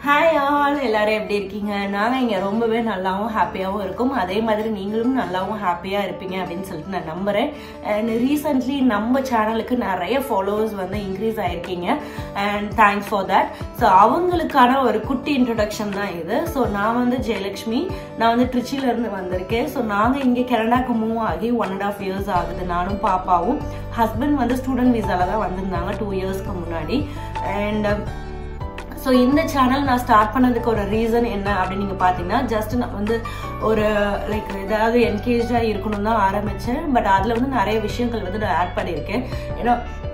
hi all எல்லாரும் எப்படி இருக்கீங்க நாங்கள் இங்கே ரொம்பவே நல்லாவும் ஹாப்பியாகவும் இருக்கோம் அதே மாதிரி நீங்களும் நல்லாவும் ஹாப்பியாக இருப்பீங்க அப்படின்னு சொல்லிட்டு நான் நம்புகிறேன் அண்ட் ரீசெண்ட்லி நம்ம சேனலுக்கு நிறைய ஃபாலோவர்ஸ் வந்து இன்க்ரீஸ் ஆயிருக்கீங்க and thanks for that so அவங்களுக்கான ஒரு குட்டி இன்ட்ரடக்ஷன் தான் இது ஸோ நான் வந்து ஜெயலக்ஷ்மி நான் வந்து ட்ரிச்சிலேருந்து வந்திருக்கேன் ஸோ நாங்கள் இங்கே கனடாக்கு மூவ் ஆகி ஒன் அண்ட் ஆஃப் இயர்ஸ் ஆகுது நானும் பாப்பாவும் ஹஸ்பண்ட் வந்து ஸ்டூடெண்ட் விசால தான் வந்திருந்தாங்க டூ இயர்ஸ்க்கு முன்னாடி அண்ட் ஸோ இந்த சேனல் நான் ஸ்டார்ட் பண்ணதுக்கு ஒரு ரீசன் என்ன அப்படின்னு நீங்கள் பார்த்தீங்கன்னா ஜஸ்ட் நான் வந்து ஒரு லைக் ஏதாவது என்கேஜாக இருக்கணும் தான் ஆரம்பித்தேன் பட் அதில் வந்து நிறைய விஷயங்கள் வந்து நான் ஆட் பண்ணியிருக்கேன் ஏன்னா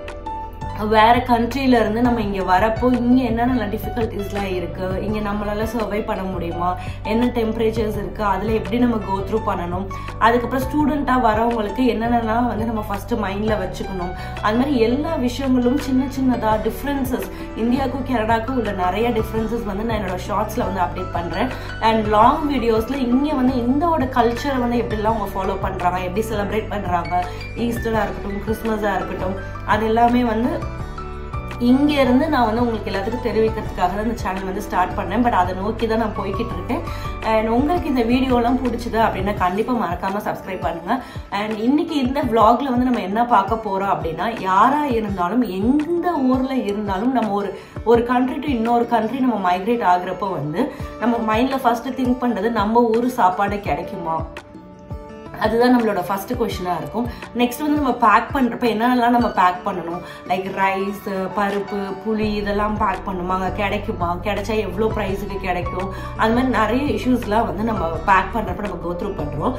வேற கண்ட்ரில இருந்து நம்ம இங்க வரப்போ இங்க என்னென்ன டிஃபிகல்டிஸ்லாம் இருக்கு இங்க நம்மளால சர்வை பண்ண முடியுமா என்ன டெம்பரேச்சர்ஸ் இருக்கு அதுல எப்படி நம்ம கோ த்ரூ பண்ணணும் அதுக்கப்புறம் ஸ்டூடெண்டா வரவங்களுக்கு என்னென்னலாம் வந்து நம்ம ஃபர்ஸ்ட் மைண்ட்ல வச்சுக்கணும் அது மாதிரி எல்லா விஷயங்களும் சின்ன சின்னதா டிஃப்ரென்சஸ் இந்தியாவுக்கும் கனடாக்கும் உள்ள நிறைய டிஃப்ரென்சஸ் வந்து நான் என்னோட ஷார்ட்ஸ்ல வந்து அப்டேட் பண்றேன் அண்ட் லாங் வீடியோஸ்ல இங்க வந்து இந்தோட கல்ச்சரை வந்து எப்படிலாம் அவங்க ஃபாலோ பண்றாங்க எப்படி செலிப்ரேட் பண்றாங்க ஈஸ்டரா இருக்கட்டும் கிறிஸ்மஸா இருக்கட்டும் அது எல்லாமே வந்து இங்க இருந்து நான் வந்து உங்களுக்கு எல்லாத்துக்கும் தெரிவிக்கிறதுக்காக தான் இந்த சேனல் வந்து ஸ்டார்ட் பண்ணேன் பட் அதை நோக்கி தான் நான் போய்கிட்டு இருக்கேன் அண்ட் உங்களுக்கு இந்த வீடியோலாம் பிடிச்சது அப்படின்னா கண்டிப்பாக மறக்காம சப்ஸ்கிரைப் பண்ணுங்க அண்ட் இன்னைக்கு இந்த vlogல வந்து நம்ம என்ன பார்க்க போறோம் அப்படின்னா யாரா இருந்தாலும் எந்த ஊர்ல இருந்தாலும் நம்ம ஒரு ஒரு கண்ட்ரி டு இன்னொரு கண்ட்ரி நம்ம மைக்ரேட் ஆகுறப்போ வந்து நம்ம மைண்ட்ல ஃபர்ஸ்ட் திங்க் பண்றது நம்ம ஊர் சாப்பாடு கிடைக்குமா அதுதான் நம்மளோட ஃபர்ஸ்ட் கொஷினாக இருக்கும் நெக்ஸ்ட் வந்து நம்ம பேக் பண்ணுறப்ப என்னென்னலாம் நம்ம பேக் பண்ணணும் லைக் ரைஸ் பருப்பு புளி இதெல்லாம் பேக் பண்ணுமா அங்கே கிடைக்குமா கிடைச்சா எவ்வளோ ப்ரைஸுக்கு கிடைக்கும் அது மாதிரி நிறைய இஷ்யூஸ்லாம் வந்து நம்ம பேக் பண்ணுறப்ப நம்ம கோத்ரூ பண்ணுறோம்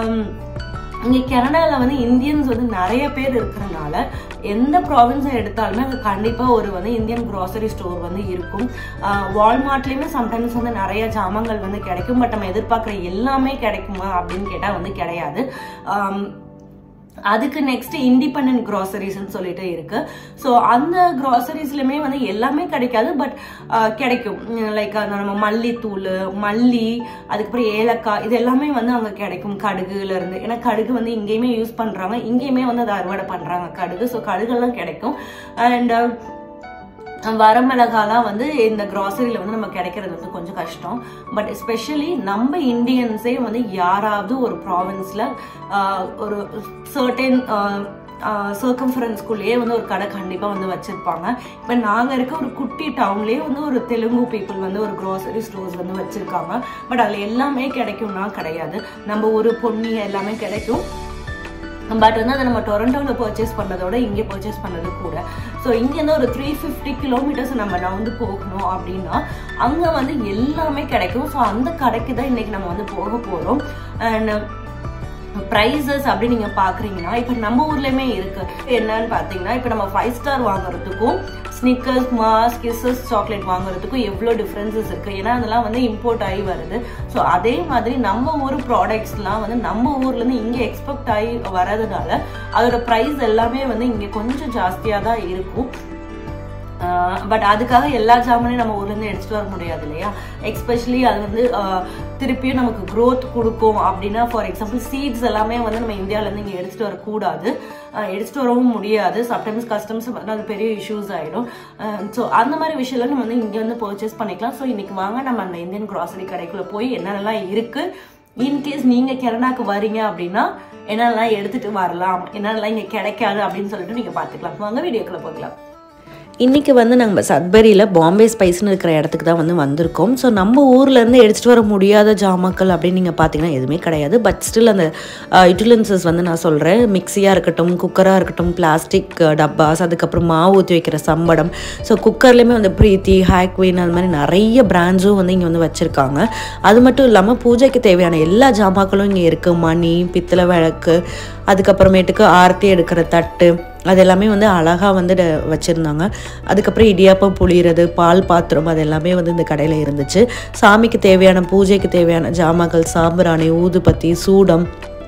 இங்கே கனடாவில் வந்து இந்தியன்ஸ் வந்து நிறைய பேர் இருக்கிறனால எந்த ப்ராவின்ஸை எடுத்தாலுமே அங்கே கண்டிப்பாக ஒரு வந்து இந்தியன் க்ராசரி ஸ்டோர் வந்து இருக்கும் வால்மார்ட்லேயுமே சம்டைம்ஸ் வந்து நிறைய ஜாமான்கள் வந்து கிடைக்கும் பட் நம்ம எதிர்பார்க்குற எல்லாமே கிடைக்குமா அப்படின்னு கேட்டால் வந்து கிடையாது ஆம், அதுக்கு நெக்ஸ்ட் இண்டிபெண்ட் க்ராசரிஸ்ன்னு சொல்லிட்டு இருக்கு ஸோ அந்த க்ராசரிஸ்லையுமே வந்து எல்லாமே கிடைக்காது பட் கிடைக்கும் லைக் நம்ம மல்லித்தூள் மல்லி அதுக்கப்புறம் ஏலக்காய் இது எல்லாமே வந்து அங்கே கிடைக்கும் கடுகுல இருந்து ஏன்னா கடுகு வந்து இங்கேயுமே யூஸ் பண்றாங்க இங்கேயுமே வந்து அதை அறுவடை பண்றாங்க கடுகு ஸோ கடுகெல்லாம் கிடைக்கும் அண்ட் வரமிளகாலாம் வந்து இந்த கிராசரியில் வந்து நம்ம கிடைக்கிறது வந்து கொஞ்சம் கஷ்டம் பட் எஸ்பெஷலி நம்ம இந்தியன்ஸே வந்து யாராவது ஒரு ப்ராவின்ஸில் ஒரு சர்டன் சர்க்கம்ஃபரன்ஸ்குள்ளேயே வந்து ஒரு கடை கண்டிப்பாக வந்து வச்சுருப்பாங்க இப்போ நாங்கள் இருக்க ஒரு குட்டி டவுன்லேயே வந்து ஒரு தெலுங்கு பீப்புள் வந்து ஒரு க்ராசரி ஸ்டோர்ஸ் வந்து வச்சுருக்காங்க பட் அதில் எல்லாமே கிடைக்கும்னா கிடையாது நம்ம ஒரு பொன்னி எல்லாமே கிடைக்கும் பட் வந்து அதை நம்ம டொரண்டோவில் பர்ச்சேஸ் பண்ணதோட இங்கே பர்ச்சேஸ் பண்ணது கூட ஸோ இங்கேருந்து ஒரு த்ரீ ஃபிஃப்டி கிலோமீட்டர்ஸ் நம்ம நவுந்து போகணும் அப்படின்னா அங்கே வந்து எல்லாமே கிடைக்கும் ஸோ அந்த கடைக்கு தான் இன்னைக்கு நம்ம வந்து போக போகிறோம் அண்ட் ப்ரைஸஸ் அப்படி நீங்கள் பார்க்குறீங்கன்னா இப்போ நம்ம ஊர்லேயுமே இருக்கு என்னன்னு பார்த்தீங்கன்னா இப்போ நம்ம ஃபைவ் ஸ்டார் வாங்குறதுக்கும் ஸ்னிக்கர்ஸ் மாஸ் கிசஸ் சாக்லேட் வாங்குறதுக்கும் எவ்வளோ டிஃப்ரென்சஸ் இருக்குது ஏன்னா அதெல்லாம் வந்து இம்போர்ட் ஆகி வருது ஸோ அதே மாதிரி நம்ம ஊர் ப்ராடக்ட்ஸ்லாம் வந்து நம்ம ஊர்லேருந்து இங்கே எக்ஸ்பெக்ட் ஆகி வரதுனால அதோட ப்ரைஸ் எல்லாமே வந்து இங்கே கொஞ்சம் ஜாஸ்தியாக தான் இருக்கும் பட் அதுக்காக எல்லா ஜாமானையும் நம்ம ஊர்லேருந்து எடுத்துகிட்டு வர முடியாது இல்லையா எக்ஸ்பெஷலி அது வந்து ஆஹ், திருப்பியும் நமக்கு growth கொடுக்கும் அப்படின்னா ஃபார் எக்ஸாம்பிள் சீட்ஸ் எல்லாமே வந்து நம்ம இந்தியாவிலேருந்து இங்கே எடுத்துகிட்டு வரக்கூடாது ஆஹ், எடுத்துகிட்டு வரவும் முடியாது சம்டைம்ஸ் கஸ்டம்ஸ் வந்து அது பெரிய இஷ்யூஸ் ஆகிடும் ஸோ அந்த மாதிரி விஷயம்லாம் நம்ம வந்து இங்கே வந்து பர்ச்சேஸ் பண்ணிக்கலாம் ஸோ இன்னைக்கு வாங்க நம்ம அந்த இந்தியன் கிராசரி கடைக்குள்ளே போய் என்னென்னலாம் இருக்குது இன்கேஸ் நீங்கள் கனடாக்கு வரீங்க அப்படின்னா என்னென்னலாம் எடுத்துகிட்டு வரலாம் என்னென்னலாம் இங்கே கிடைக்காது அப்படின்னு சொல்லிட்டு நீங்கள் பார்த்துக்கலாம் வாங்க வீடியோக்குள்ளே போகலாம் இன்றைக்கி வந்து நம்ம சத்பரியில் பாம்பே ஸ்பைஸ்னு இருக்கிற இடத்துக்கு தான் வந்து வந்திருக்கோம் ஸோ நம்ம ஊர்லேருந்து எடுத்துகிட்டு வர முடியாத ஜாமாக்கள் அப்படின்னு நீங்கள் பார்த்தீங்கன்னா எதுவுமே கிடையாது பட் ஸ்டில் அந்த யூட்டிலன்சஸ் வந்து நான் சொல்கிறேன் மிக்சியாக இருக்கட்டும் குக்கராக இருக்கட்டும் பிளாஸ்டிக் டப்பாஸ் அதுக்கப்புறம் மாவு ஊற்றி வைக்கிற சம்படம் ஸோ குக்கர்லேயுமே வந்து பிரீத்தி ஹேக்வின் அது மாதிரி நிறைய பிராண்ட்ஸும் வந்து இங்கே வந்து வச்சுருக்காங்க அது மட்டும் இல்லாமல் பூஜைக்கு தேவையான எல்லா ஜாமாக்களும் இங்கே இருக்குது மணி பித்தளை விளக்கு அதுக்கப்புறமேட்டுக்கு ஆரத்தி எடுக்கிற தட்டு அது எல்லாமே வந்து அழகாக வந்து ட- வச்சுருந்தாங்க அதுக்கப்புறம் இடியாப்பம் புளியறது பால் பாத்திரம் அது எல்லாமே வந்து இந்த கடையில் இருந்துச்சு சாமிக்கு தேவையான பூஜைக்கு தேவையான ஜாமாக்கள் சாம்பிராணி ஊதுபத்தி சூடம்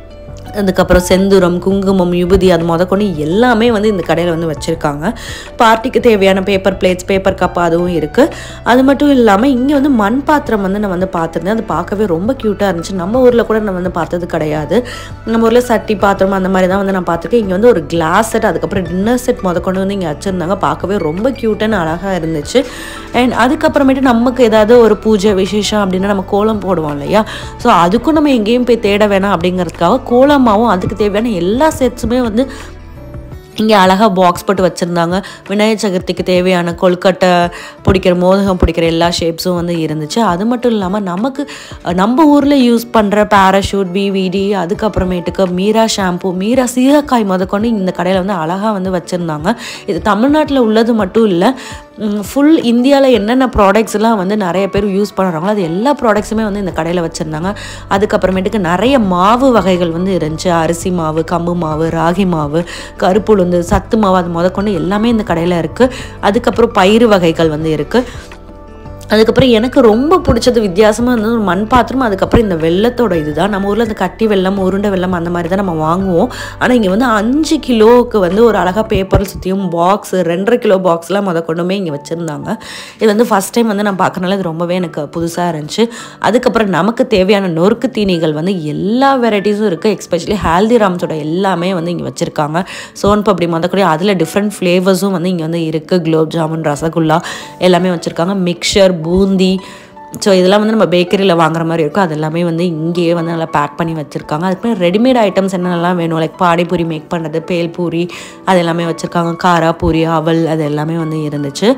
அதுக்கப்புறம் செந்தூரம் குங்குமம் யுபதி அது முதற்கொண்டு எல்லாமே வந்து இந்த கடையில் வந்து வச்சுருக்காங்க பார்ட்டிக்கு தேவையான பேப்பர் பிளேட்ஸ் பேப்பர் கப் அதுவும் இருக்குது அது மட்டும் இல்லாமல் இங்கே வந்து மண் பாத்திரம் வந்து நான் வந்து பார்த்துருந்தேன் அது பார்க்கவே ரொம்ப க்யூட்டாக இருந்துச்சு நம்ம ஊரில் கூட நான் வந்து பார்த்தது கிடையாது நம்ம ஊரில் சட்டி பாத்திரம் அந்த மாதிரி தான் வந்து நான் பார்த்துருக்கேன் இங்கே வந்து ஒரு கிளாஸ் செட் அதுக்கப்புறம் டின்னர் செட் முதற்கொண்டு வந்து இங்கே வச்சுருந்தாங்க பார்க்கவே ரொம்ப க்யூட்டான அழகாக இருந்துச்சு அண்ட் அதுக்கப்புறமேட்டு நமக்கு ஏதாவது ஒரு பூஜை விசேஷம் அப்படின்னா நம்ம கோலம் போடுவோம் இல்லையா ஸோ அதுக்கும் நம்ம எங்கேயும் போய் தேட வேணாம் அப்படிங்கிறதுக்காக கோலமாவும் அதுக்கு தேவையான எல்லா செட்ஸுமே வந்து இங்கே அழகாக பாக்ஸ் போட்டு வச்சுருந்தாங்க விநாயகர் சதுர்த்திக்கு தேவையான கொழுக்கட்டை பிடிக்கிற மோதகம் பிடிக்கிற எல்லா ஷேப்ஸும் வந்து இருந்துச்சு அது மட்டும் இல்லாமல் நமக்கு அஹ், நம்ம ஊரில் யூஸ் பண்ணுற பேராஷூட் பிவிடி அதுக்கப்புறமேட்டுக்கு மீரா ஷாம்பு மீரா சீரக்காய் முதற்கொண்டு இந்த கடையில் வந்து அழகாக வந்து வச்சுருந்தாங்க இது தமிழ்நாட்டில் உள்ளது மட்டும் இல்லை ஃபுல் இந்தியாவில் என்னென்ன ப்ராடக்ட்ஸ் எல்லாம் வந்து நிறைய பேர் யூஸ் பண்ணுறாங்களோ அது எல்லா ப்ராடக்ட்ஸுமே வந்து இந்த கடையில் வச்சுருந்தாங்க அதுக்கப்புறமேட்டுக்கு நிறைய மாவு வகைகள் வந்து இருந்துச்சு அரிசி மாவு கம்பு மாவு ராகி மாவு கருப்புளுந்து சத்து மாவு அது முதற்கொண்டு எல்லாமே இந்த கடையில் இருக்குது அதுக்கப்புறம் பயிறு வகைகள் வந்து இருக்குது அதுக்கப்புறம் எனக்கு ரொம்ப பிடிச்சது வித்தியாசமாக இருந்தது ஒரு மண் பாத்திரம் அதுக்கப்புறம் இந்த வெள்ளத்தோட இதுதான் நம்ம ஊரில் இந்த கட்டி வெள்ளம் உருண்டை வெள்ளம் அந்த மாதிரி தான் நம்ம வாங்குவோம் ஆனால் இங்கே வந்து அஞ்சு கிலோவுக்கு வந்து ஒரு அழகாக பேப்பரில் சுற்றியும் பாக்ஸ் ரெண்டரை கிலோ பாக்ஸ்லாம் முத கொண்டுமே இங்கே வச்சுருந்தாங்க இது வந்து ஃபஸ்ட் டைம் வந்து நான் பார்க்கறனால இது ரொம்பவே எனக்கு புதுசாக இருந்துச்சு அதுக்கப்புறம் நமக்கு தேவையான நொறுக்கு தீனிகள் வந்து எல்லா வெரைட்டிஸும் இருக்குது எஸ்பெஷலி ஹால்திராம்ஸோட எல்லாமே வந்து இங்கே வச்சுருக்காங்க சோன் பப்படி முதக்கூடிய அதில் டிஃப்ரெண்ட் ஃப்ளேவர்ஸும் வந்து இங்கே வந்து இருக்குது குலோப் ஜாமுன் ரசகுல்லா எல்லாமே வச்சுருக்காங்க மிக்சர் பூந்தி ஸோ இதெல்லாம் வந்து நம்ம பேக்கரியில் வாங்குற மாதிரி இருக்கும் அது எல்லாமே வந்து இங்கேயே வந்து நல்லா பேக் பண்ணி வச்சுருக்காங்க அதுக்கப்புறம் ரெடிமேட் ஐட்டம்ஸ் என்னென்னலாம் வேணும் லைக் பாடிப்பூரி மேக் பண்ணுறது பேல்பூரி அது எல்லாமே வச்சுருக்காங்க காரா பூரி அவல் அது எல்லாமே வந்து இருந்துச்சு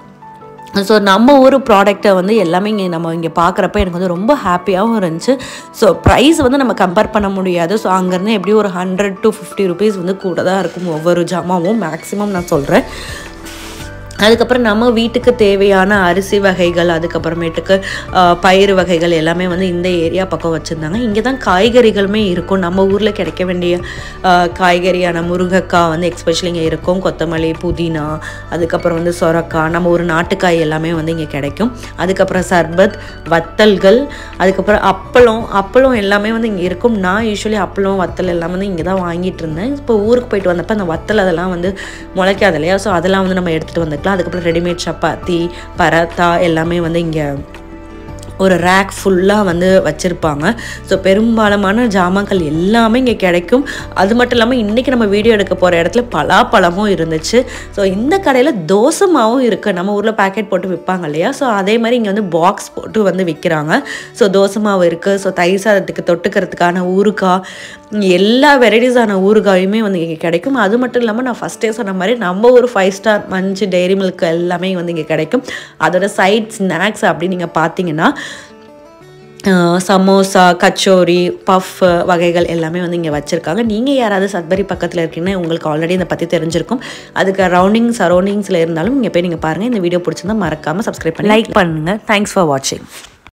ஸோ நம்ம ஊர் ப்ராடக்ட்டை வந்து எல்லாமே இங்கே நம்ம இங்கே பார்க்குறப்ப எனக்கு வந்து ரொம்ப ஹாப்பியாகவும் இருந்துச்சு ஸோ ப்ரைஸ் வந்து நம்ம கம்பேர் பண்ண முடியாது ஸோ அங்கேருந்து எப்படியும் ஒரு ஹண்ட்ரட் டு ஃபிஃப்டி ருபீஸ் வந்து கூட தான் இருக்கும் ஒவ்வொரு ஜாமாவும் மேக்ஸிமம் நான் சொல்கிறேன் அதுக்கப்புறம் நம்ம வீட்டுக்கு தேவையான அரிசி வகைகள் அதுக்கப்புறமேட்டுக்கு ஆஹ், பயிறு வகைகள் எல்லாமே வந்து இந்த ஏரியா பக்கம் வச்சுருந்தாங்க இங்கே தான் காய்கறிகளுமே இருக்கும் நம்ம ஊரில் கிடைக்க வேண்டிய ஆஹ், காய்கறியான முருங்கைக்காய் வந்து எக்ஸ்பெஷலி இங்கே இருக்கும் கொத்தமல்லி புதினா அதுக்கப்புறம் வந்து சொரக்காய் நம்ம ஒரு நாட்டுக்காய் எல்லாமே வந்து இங்கே கிடைக்கும் அதுக்கப்புறம் சர்பத் வத்தல்கள் அதுக்கப்புறம் அப்பளம் அப்பளம் எல்லாமே வந்து இங்கே இருக்கும் நான் யூஸ்வலி அப்பளம் வத்தல் எல்லாம் வந்து இங்கே தான் வாங்கிட்டு இருந்தேன் இப்போ ஊருக்கு போயிட்டு வந்தப்போ அந்த வத்தல் அதெல்லாம் வந்து முளைக்காது இல்லையா ஸோ அதெல்லாம் வந்து நம்ம எடுத்துகிட்டு வந்துக்கலாம் அதுக்கப்புறம் ரெடிமேட் சப்பாத்தி பராத்தா எல்லாமே வந்து இங்கே ஒரு ரேக் ஃபுல்லாக வந்து வச்சுருப்பாங்க ஸோ பெரும்பாலான ஜாமான்கள் எல்லாமே இங்கே கிடைக்கும் அது மட்டும் இல்லாமல் இன்றைக்கி நம்ம வீடியோ எடுக்க போகிற இடத்துல பலாப்பழமும் இருந்துச்சு ஸோ இந்த கடையில் தோசை மாவும் இருக்குது நம்ம ஊரில் பேக்கெட் போட்டு விற்பாங்க இல்லையா ஸோ அதே மாதிரி இங்கே வந்து பாக்ஸ் போட்டு வந்து விற்கிறாங்க ஸோ தோசை மாவு இருக்குது ஸோ தயிர் சாதத்துக்கு தொட்டுக்கிறதுக்கான ஊறுகாய் எல்லா வெரைட்டிஸான ஊறுகாயுமே வந்து இங்கே கிடைக்கும் அது மட்டும் இல்லாமல் நான் ஃபஸ்ட்டே சொன்ன மாதிரி நம்ம ஒரு five star Munch Dairy Milk எல்லாமே வந்து இங்கே கிடைக்கும் அதோட சைட் ஸ்நாக்ஸ் அப்படி நீங்கள் பார்த்தீங்கன்னா ஆஹ் சமோசா கச்சோரி பஃப் வகைகள் எல்லாமே வந்து இங்கே வச்சுருக்காங்க நீங்கள் யாராவது சத்பரி பக்கத்தில் இருக்கீங்கன்னா உங்களுக்கு ஆல்ரெடி இதை பற்றி தெரிஞ்சிருக்கும் அதுக்கு ரவுண்டிங் சரௌண்டிங்ஸில் இருந்தாலும் இங்கே போய் நீங்கள் பாருங்கள் இந்த வீடியோ பிடிச்சிருந்தா மறக்காமல் சப்ஸ்கிரைப் பண்ணி லைக் பண்ணுங்கள் தேங்க்ஸ் ஃபார் வாட்சிங்